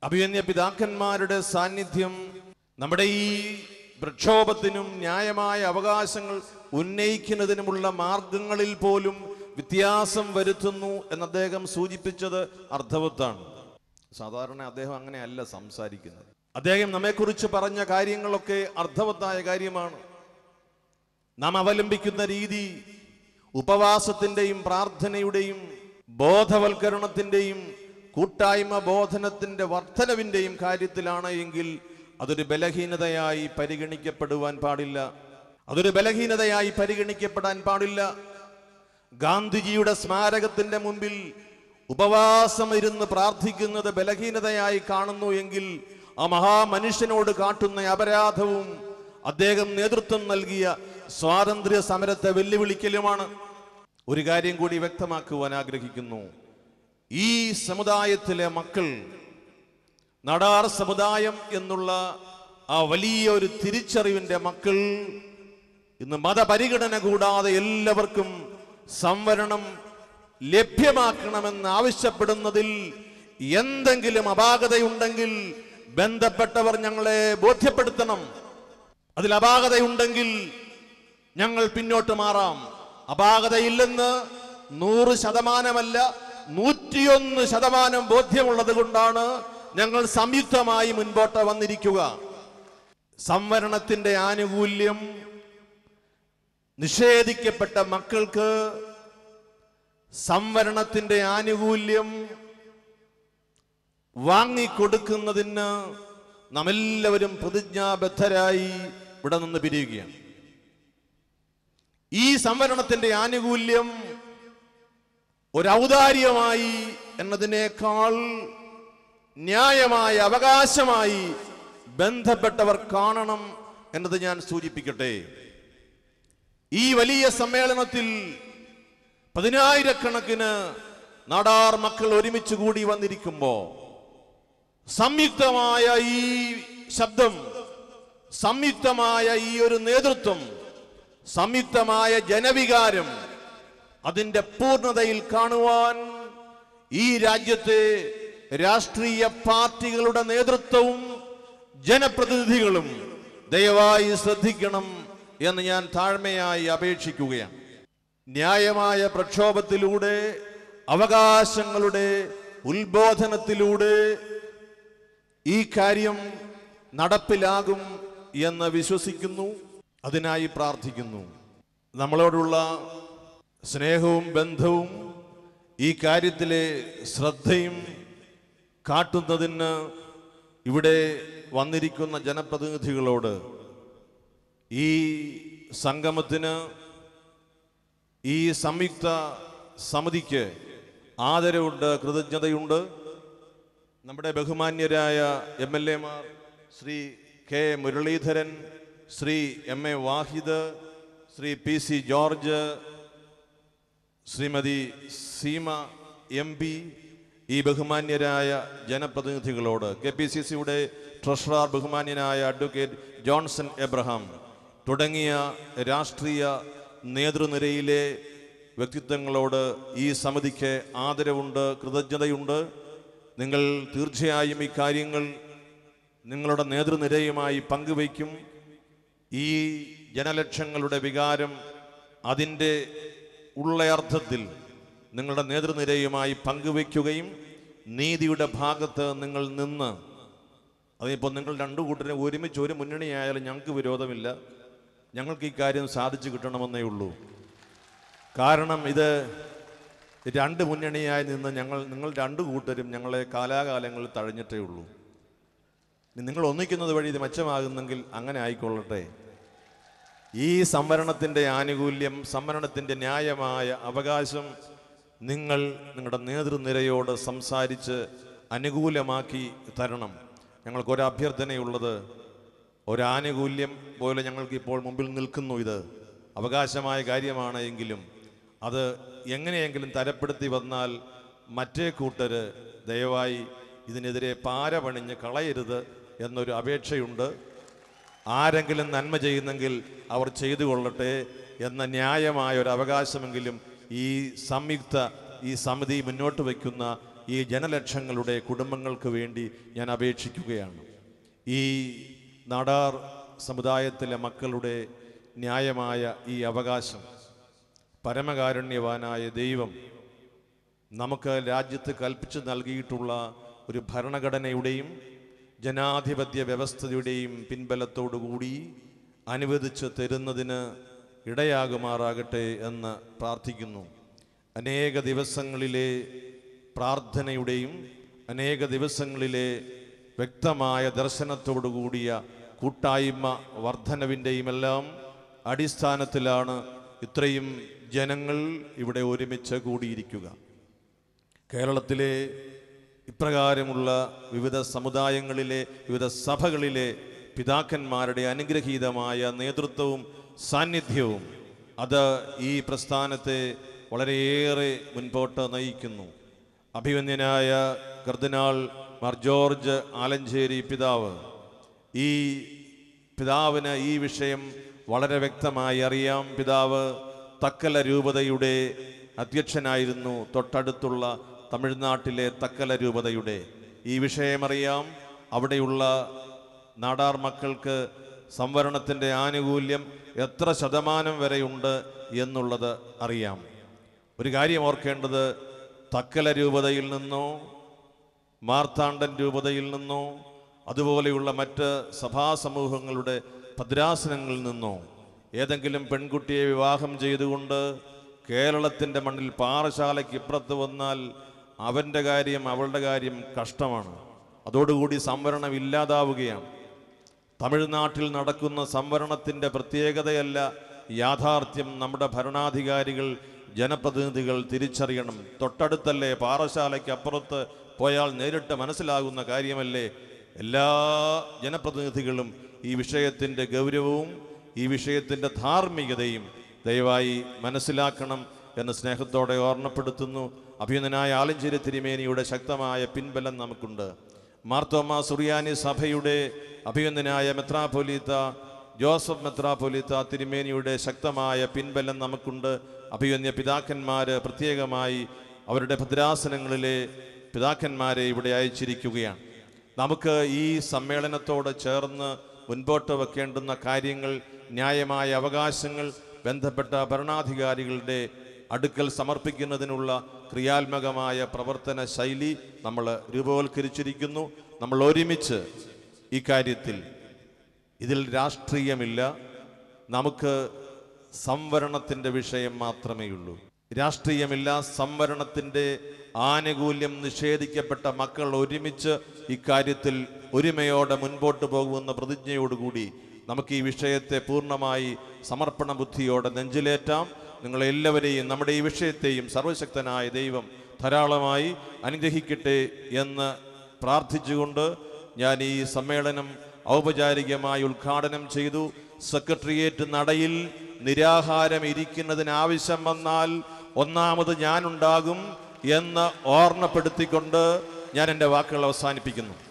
അഭിമന്യ പിതാക്കന്മാരുടെ സാന്നിധ്യം നമ്മുടെ ഈ പ്രക്ഷോഭത്തിനും ന്യായമായ അവകാശങ്ങൾ ഉന്നയിക്കുന്നതിനുമുള്ള മാർഗങ്ങളിൽ പോലും വ്യത്യാസം വരുത്തുന്നു എന്ന് അദ്ദേഹം സൂചിപ്പിച്ചത് അർത്ഥവത്താണ് സാധാരണ അദ്ദേഹം അങ്ങനെയല്ല സംസാരിക്കുന്നത് അദ്ദേഹം നമ്മെക്കുറിച്ച് പറഞ്ഞ കാര്യങ്ങളൊക്കെ അർത്ഥവത്തായ കാര്യമാണ് നാം അവലംബിക്കുന്ന രീതി ഉപവാസത്തിന്റെയും പ്രാർത്ഥനയുടെയും ബോധവൽക്കരണത്തിന്റെയും കൂട്ടായ്മ ബോധനത്തിന്റെ വർധനവിന്റെയും കാര്യത്തിലാണ് എങ്കിൽ അതൊരു ബലഹീനതയായി പരിഗണിക്കപ്പെടുവാൻ പാടില്ല അതൊരു ബലഹീനതയായി പരിഗണിക്കപ്പെടാൻ പാടില്ല ഗാന്ധിജിയുടെ സ്മാരകത്തിന്റെ മുമ്പിൽ ഉപവാസം ഇരുന്ന് പ്രാർത്ഥിക്കുന്നത് ബലഹീനതയായി കാണുന്നു എങ്കിൽ ആ മഹാമനുഷ്യനോട് കാട്ടുന്ന അപരാധവും അദ്ദേഹം നേതൃത്വം നൽകിയ സ്വാതന്ത്ര്യ സമരത്തെ വെല്ലുവിളിക്കലുമാണ് ഒരു കാര്യം കൂടി വ്യക്തമാക്കുവാൻ ആഗ്രഹിക്കുന്നു ഈ സമുദായത്തിലെ മക്കൾ നടാർ സമുദായം എന്നുള്ള ആ വലിയ ഒരു തിരിച്ചറിവിന്റെ മക്കൾ ഇന്ന് മതപരിഗണന കൂടാതെ എല്ലാവർക്കും സംവരണം ലഭ്യമാക്കണമെന്ന് ആവശ്യപ്പെടുന്നതിൽ എന്തെങ്കിലും അപാകതയുണ്ടെങ്കിൽ ബന്ധപ്പെട്ടവർ ഞങ്ങളെ ബോധ്യപ്പെടുത്തണം അതിൽ അപാകതയുണ്ടെങ്കിൽ ഞങ്ങൾ പിന്നോട്ട് മാറാം അപാകതയില്ലെന്ന് നൂറ് ശതമാനമല്ല നൂറ്റിയൊന്ന് ശതമാനം ബോധ്യമുള്ളത് കൊണ്ടാണ് ഞങ്ങൾ സംയുക്തമായി മുൻപോട്ട് വന്നിരിക്കുക സംവരണത്തിന്റെ ആനുകൂല്യം നിഷേധിക്കപ്പെട്ട മക്കൾക്ക് സംവരണത്തിന്റെ ആനുകൂല്യം വാങ്ങിക്കൊടുക്കുന്നതിന് നാം എല്ലാവരും പ്രതിജ്ഞാബദ്ധരായി ഇവിടെ നിന്ന് പിരിയുകയാണ് ഈ സംവരണത്തിന്റെ ആനുകൂല്യം ഒരൗദാര്യമായി എന്നതിനേക്കാൾ ന്യായമായ അവകാശമായി ബന്ധപ്പെട്ടവർ കാണണം എന്നത് ഞാൻ സൂചിപ്പിക്കട്ടെ ഈ വലിയ സമ്മേളനത്തിൽ പതിനായിരക്കണക്കിന് നാടാർ മക്കൾ ഒരുമിച്ച് കൂടി വന്നിരിക്കുമ്പോ സംയുക്തമായ ഈ ശബ്ദം സംയുക്തമായ ഈ ഒരു നേതൃത്വം സംയുക്തമായ ജനവികാരം അതിന്റെ പൂർണ്ണതയിൽ കാണുവാൻ ഈ രാജ്യത്തെ രാഷ്ട്രീയ പാർട്ടികളുടെ നേതൃത്വവും ജനപ്രതിനിധികളും ദയവായി ശ്രദ്ധിക്കണം എന്ന് ഞാൻ താഴ്മയായി അപേക്ഷിക്കുകയാണ് ന്യായമായ പ്രക്ഷോഭത്തിലൂടെ അവകാശങ്ങളുടെ ഉത്ബോധനത്തിലൂടെ ഈ കാര്യം നടപ്പിലാകും എന്ന് വിശ്വസിക്കുന്നു അതിനായി പ്രാർത്ഥിക്കുന്നു നമ്മളോടുള്ള സ്നേഹവും ബന്ധവും ഈ കാര്യത്തിലെ ശ്രദ്ധയും കാട്ടുന്നതിന് ഇവിടെ വന്നിരിക്കുന്ന ജനപ്രതിനിധികളോട് ഈ സംഗമത്തിന് ഈ സംയുക്ത സമിതിക്ക് ആദരവുണ്ട് കൃതജ്ഞതയുണ്ട് നമ്മുടെ ബഹുമാന്യരായ എം എൽ എമാർ Shri K Muraleedharan Shri M A Vahid Shri P C George Shrimati Seema M P ഈ ബഹുമാന്യരായ ജനപ്രതിനിധികളോട് കെ പി സി സിയുടെ ട്രഷറർ ബഹുമാന്യനായ അഡ്വക്കേറ്റ് ജോൺസൺ എബ്രഹാം തുടങ്ങിയ രാഷ്ട്രീയ നേതൃനിരയിലെ വ്യക്തിത്വങ്ങളോട് ഈ സമിതിക്ക് ആദരവുണ്ട് കൃതജ്ഞതയുണ്ട് നിങ്ങൾ തീർച്ചയായും ഈ കാര്യങ്ങൾ നിങ്ങളുടെ നേതൃനിരയുമായി പങ്കുവയ്ക്കും ഈ ജനലക്ഷങ്ങളുടെ വികാരം അതിൻ്റെ ഉള്ള അർത്ഥത്തിൽ നിങ്ങളുടെ നേതൃനിരയുമായി പങ്കുവയ്ക്കുകയും നീതിയുടെ ഭാഗത്ത് നിങ്ങൾ നിന്ന് അതിപ്പോൾ നിങ്ങൾ രണ്ടു കൂട്ടരെ ഒരുമിച്ച് ഒരു മുന്നണിയായാലും ഞങ്ങൾക്ക് വിരോധമില്ല ഞങ്ങൾക്ക് ഈ കാര്യം സാധിച്ചു കിട്ടണമെന്നേ ഉള്ളൂ കാരണം ഇത് രണ്ട് മുന്നണിയായി നിന്ന് ഞങ്ങൾ നിങ്ങൾ രണ്ടു കൂട്ടരും ഞങ്ങളെ കാലാകാലങ്ങളിൽ തഴഞ്ഞിട്ടേ ഉള്ളൂ ഇനി നിങ്ങൾ ഒന്നിക്കുന്നത് വഴി ഇത് മെച്ചമാകുന്നെങ്കിൽ അങ്ങനെ ആയിക്കൊള്ളട്ടെ ഈ സംവരണത്തിൻ്റെ ആനുകൂല്യം സംവരണത്തിൻ്റെ ന്യായമായ അവകാശം നിങ്ങൾ നിങ്ങളുടെ നേതൃനിരയോട് സംസാരിച്ച് അനുകൂലമാക്കി തരണം ഞങ്ങൾക്കൊരു അഭ്യർത്ഥനയുള്ളത് ഒരാനുകൂല്യം പോലെ ഞങ്ങൾക്ക് ഇപ്പോൾ മുമ്പിൽ നിൽക്കുന്നു ഇത് അവകാശമായ കാര്യമാണ് എങ്കിലും അത് എങ്ങനെയെങ്കിലും തരപ്പെടുത്തി വന്നാൽ മറ്റേ കൂട്ടര് ദയവായി ഇതിനെതിരെ പാര പണിഞ്ഞ് കളയരുത് എന്നൊരു അപേക്ഷയുണ്ട് ആരെങ്കിലും നന്മ ചെയ്യുന്നെങ്കിൽ അവർ ചെയ്തു കൊള്ളട്ടെ എന്ന ന്യായമായ ഒരു അവകാശമെങ്കിലും ഈ സംയുക്ത ഈ സമിതി മുന്നോട്ട് വയ്ക്കുന്ന ഈ ജനലക്ഷങ്ങളുടെ കുടുംബങ്ങൾക്ക് വേണ്ടി ഞാൻ അപേക്ഷിക്കുകയാണ് ഈ നാടാർ സമുദായത്തിലെ മക്കളുടെ ന്യായമായ ഈ അവകാശം പരമകാരുണ്യവാനായ ദൈവം നമുക്ക് രാജ്യത്ത് കൽപ്പിച്ചു നൽകിയിട്ടുള്ള ഒരു ഭരണഘടനയുടെയും ജനാധിപത്യ വ്യവസ്ഥയുടെയും പിൻബലത്തോടുകൂടി അനുവദിച്ച് തരുന്നതിന് ഇടയാകുമാറാകട്ടെ എന്ന് പ്രാർത്ഥിക്കുന്നു അനേക ദിവസങ്ങളിലെ പ്രാർത്ഥനയുടെയും അനേക ദിവസങ്ങളിലെ വ്യക്തമായ ദർശനത്തോടുകൂടിയ കൂട്ടായ്മ വർധനവിൻ്റെയും എല്ലാം അടിസ്ഥാനത്തിലാണ് ഇത്രയും ജനങ്ങൾ ഇവിടെ ഒരുമിച്ച് കൂടിയിരിക്കുക കേരളത്തിലെ ഇപ്രകാരമുള്ള വിവിധ സമുദായങ്ങളിലെ വിവിധ സഭകളിലെ പിതാക്കന്മാരുടെ അനുഗ്രഹീതമായ നേതൃത്വവും സാന്നിധ്യവും അത് ഈ പ്രസ്ഥാനത്തെ വളരെയേറെ മുൻപോട്ട് നയിക്കുന്നു അഭിമന്യനായ കർദിനാൾ മാർ ജോർജ് ആലഞ്ചേരി പിതാവ് ഈ പിതാവിന് ഈ വിഷയം വളരെ വ്യക്തമായി അറിയാം പിതാവ് തക്കല രൂപതയുടെ അധ്യക്ഷനായിരുന്നു തൊട്ടടുത്തുള്ള തമിഴ്നാട്ടിലെ തക്കല രൂപതയുടെ ഈ വിഷയമറിയാം അവിടെയുള്ള നാടാർ മക്കൾക്ക് സംവരണത്തിൻ്റെ ആനുകൂല്യം എത്ര ശതമാനം വരെയുണ്ട് എന്നുള്ളത് അറിയാം ഒരു കാര്യം ഓർക്കേണ്ടത് തക്കല രൂപതയിൽ നിന്നോ മാർത്താണ്ഡൻ രൂപതയിൽ നിന്നോ അതുപോലെയുള്ള മറ്റ് സഭാസമൂഹങ്ങളുടെ ഭദ്രാസനങ്ങളിൽ നിന്നോ ഏതെങ്കിലും പെൺകുട്ടിയെ വിവാഹം ചെയ്തുകൊണ്ട് കേരളത്തിൻ്റെ മണ്ണിൽ പാറശാലയ്ക്ക് ഇപ്പുറത്ത് വന്നാൽ അവൻ്റെ കാര്യം അവളുടെ കാര്യം കഷ്ടമാണ് അതോടുകൂടി സംവരണം ഇല്ലാതാവുകയാണ് തമിഴ്നാട്ടിൽ നടക്കുന്ന സംവരണത്തിൻ്റെ പ്രത്യേകതയല്ല യാഥാർത്ഥ്യം നമ്മുടെ ഭരണാധികാരികൾ ജനപ്രതിനിധികൾ തിരിച്ചറിയണം തൊട്ടടുത്തല്ലേ പാറശാലയ്ക്ക് അപ്പുറത്ത് പോയാൽ നേരിട്ട് മനസ്സിലാകുന്ന കാര്യമല്ലേ എല്ലാ ജനപ്രതിനിധികളും ഈ വിഷയത്തിൻ്റെ ഗൗരവവും ഈ വിഷയത്തിൻ്റെ ധാർമ്മികതയും ദയവായി മനസ്സിലാക്കണം എന്ന് സ്നേഹത്തോടെ ഓർമ്മപ്പെടുത്തുന്നു അഭിനന്ദനായ ആലഞ്ചേരി തിരുമേനിയുടെ ശക്തമായ പിൻബലം നമുക്കുണ്ട് മാർത്തോമ സുറിയാനി സഭയുടെ അഭിനന്ദനായ മെത്രാപൊലീത്ത ജോസഫ് മെത്രാപൊലീത്ത തിരുമേനിയുടെ ശക്തമായ പിൻബലം നമുക്കുണ്ട് അഭിവന്യ പിതാക്കന്മാര് പ്രത്യേകമായി അവരുടെ ഭദ്രാസനങ്ങളിലെ പിതാക്കന്മാരെ ഇവിടെ അയച്ചിരിക്കുകയാണ് നമുക്ക് ഈ സമ്മേളനത്തോട് ചേർന്ന് മുൻപോട്ട് വെക്കേണ്ടുന്ന കാര്യങ്ങൾ ന്യായമായ അവകാശങ്ങൾ ബന്ധപ്പെട്ട ഭരണാധികാരികളുടെ അടുക്കൽ സമർപ്പിക്കുന്നതിനുള്ള ക്രിയാത്മകമായ പ്രവർത്തന ശൈലി നമ്മൾ രൂപവൽക്കരിച്ചിരിക്കുന്നു നമ്മൾ ഒരുമിച്ച് ഈ കാര്യത്തിൽ ഇതിൽ രാഷ്ട്രീയമില്ല നമുക്ക് സംവരണത്തിൻ്റെ വിഷയം മാത്രമേ ഉള്ളൂ രാഷ്ട്രീയമില്ല സംവരണത്തിൻ്റെ ആനുകൂല്യം നിഷേധിക്കപ്പെട്ട മക്കൾ ഒരുമിച്ച് ഇക്കാര്യത്തിൽ ഒരുമയോടെ മുൻപോട്ട് പോകുമെന്ന പ്രതിജ്ഞയോടുകൂടി നമുക്ക് ഈ വിഷയത്തെ പൂർണ്ണമായി സമർപ്പണ ബുദ്ധിയോടെ നെഞ്ചിലേറ്റാം നിങ്ങളെല്ലാവരെയും നമ്മുടെ ഈ വിഷയത്തെയും സർവശക്തനായ ദൈവം ധാരാളമായി അനുഗ്രഹിക്കട്ടെ എന്ന് പ്രാർത്ഥിച്ചുകൊണ്ട് ഞാൻ ഈ സമ്മേളനം ഔപചാരികമായി ഉദ്ഘാടനം ചെയ്തു സെക്രട്ടേറിയറ്റ് നടയിൽ നിരാഹാരം ഇരിക്കുന്നതിന് ആവശ്യം വന്നാൽ ഒന്നാമത് ഞാനുണ്ടാകും എന്ന് ഓർമ്മപ്പെടുത്തിക്കൊണ്ട് ഞാൻ എൻ്റെ വാക്കുകൾ അവസാനിപ്പിക്കുന്നു